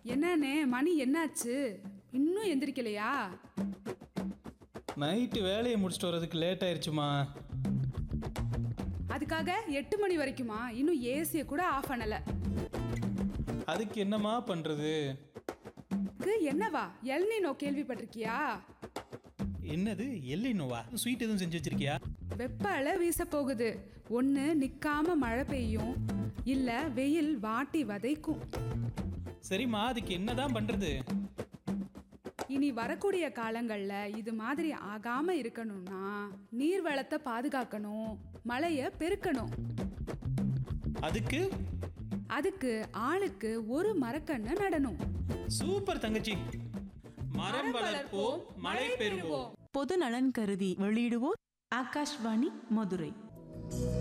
என்னண்ணே மணி என்னாச்சு இன்னும் எந்திரிக்கலையா நைட்டு வேலையை முடிச்சுட்டு வர்றதுக்கு லேட் ஆயிடுச்சுமா அதுக்காக எட்டு மணி வரைக்குமா இன்னும் ஏசியை கூட ஆஃப் பண்ணல அதுக்கு என்னம்மா பண்ணுறது க்கு என்னவா எல்னினோ கேள்விப்பட்டிருக்கியா என்னது எல்லினோவா ஸ்வீட் எதுவும் செஞ்சு வச்சிருக்கியா வெப்ப அலை வீச போகுது ஒன்று நிற்காம மழை பெய்யும் இல்லை வெயில் வாட்டி வதைக்கும் சரிம்மா அதுக்கு என்னதான் பண்ணுறது இனி வரக்கூடிய காலங்களில் இது மாதிரி ஆகாம இருக்கணும்னா நீர் வளத்தை பாதுகாக்கணும் மழையை பெருக்கணும் அதுக்கு அதுக்கு ஆளுக்கு ஒரு மரக்கண்ணை நடணும் சூப்பர் தங்கச்சி மரம் வளர்ப்போம் மழை பெறுவோம் பொது நலன் கருதி வெளியிடுவோர் ஆகாஷ்வாணி மதுரை